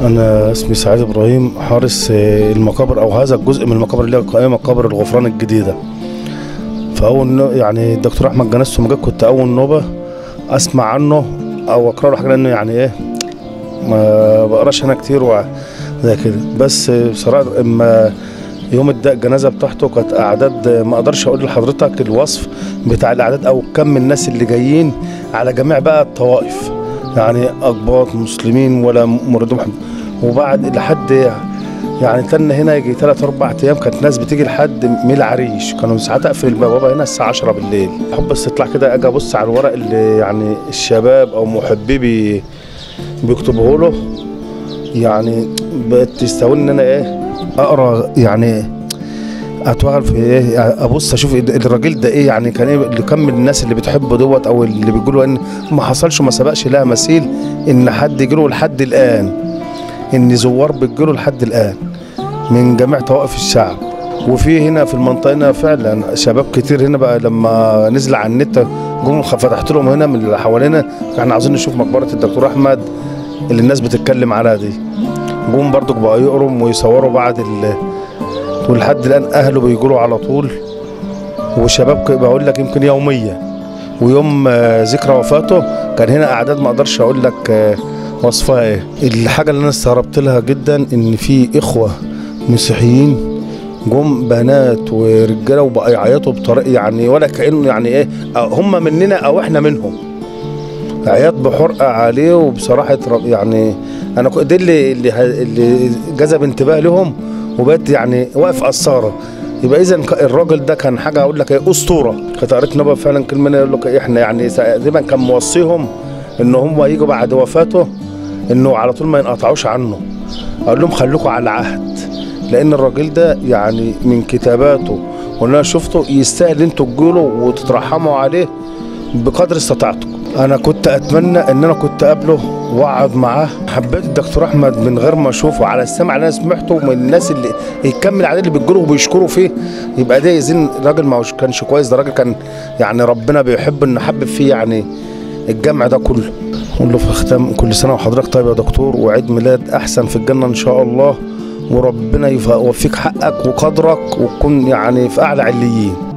أنا اسمي سعيد إبراهيم حارس آه، المقابر أو هذا الجزء من المقابر اللي هي قائمة مقابر الغفران الجديدة فأول نو- يعني الدكتور أحمد جناس مجد كنت أول نوبة أسمع عنه أو أقرأ له حاجة لأنه يعني إيه ما بقراش أنا كتير وع- زي كده بس آه، بصراحة إما يوم الد- الجنازة بتاعته كانت أعداد آه، ما أقدرش أقول لحضرتك الوصف بتاع الأعداد أو كم الناس اللي جايين على جميع بقى الطوائف يعني أقباط مسلمين ولا مريدون محمد وبعد لحد يعني تن هنا يجي ثلاث اربع ايام كانت ناس بتيجي لحد من العريش كانوا ساعات اقفل البوابه هنا الساعه 10 بالليل احب بس تطلع كده اجي ابص على الورق اللي يعني الشباب او محبي بي بيكتبوه له يعني بقت تستهون ان انا ايه اقرا يعني اتوغل في ايه ابص اشوف الراجل ده ايه يعني كان ايه اللي كم من الناس اللي بتحبه دوت او اللي بيقولوا ان ما حصلش وما سبقش لها مثيل ان حد يجيله لحد الان ان زوار بتجيله لحد الان من جميع طوائف الشعب وفي هنا في المنطقه هنا فعلا شباب كتير هنا بقى لما نزل على النت جم فتحت لهم هنا من اللي حوالينا احنا عاوزين نشوف مقبره الدكتور احمد اللي الناس بتتكلم عليها دي جم برضك بقى يقروا ويصوروا بعد ال ولحد الان اهله بيجوا على طول وشباب ك- بقول لك يمكن يوميا ويوم آه، ذكرى وفاته كان هنا اعداد ما اقدرش اقول لك آه، وصفها ايه الحاجه اللي انا استغربت لها جدا ان في اخوه مسيحيين جم بنات ورجاله وبقى يعيطوا بطريقه يعني ولا كانه يعني ايه آه، هم مننا او احنا منهم عياط بحرقه عليه وبصراحه رب- يعني انا كو- دي اللي اللي, ه- اللي جذب انتباه لهم وبقت يعني واقف قصاره يبقى اذا الراجل ده كان حاجه اقول لك ايه اسطوره كنت قريت نبأ فعلا كلمه يقول لك إيه، احنا يعني تقريبا كان موصيهم ان هم يجوا بعد وفاته انه على طول ما ينقطعوش عنه اقول لهم خليكم على العهد لان الراجل ده يعني من كتاباته واللي انا شفته يستاهل انتوا تجوا وتترحموا عليه بقدر استطاعتكم انا كنت اتمنى ان انا كنت اقابله واقعد معاه حبيت الدكتور احمد من غير ما اشوفه على السمع اللي انا سمعته من الناس اللي يكمل عليه اللي بيجروا وبيشكروا فيه يبقى ده يزن راجل ما هوش- كانش كويس ده راجل كان يعني ربنا بيحب انه حبب فيه يعني الجمع ده كله نقول له في ختام كل سنه وحضرتك طيب يا دكتور وعيد ميلاد احسن في الجنه ان شاء الله وربنا يوفقك حقك وقدرك وتكون يعني في اعلى عليين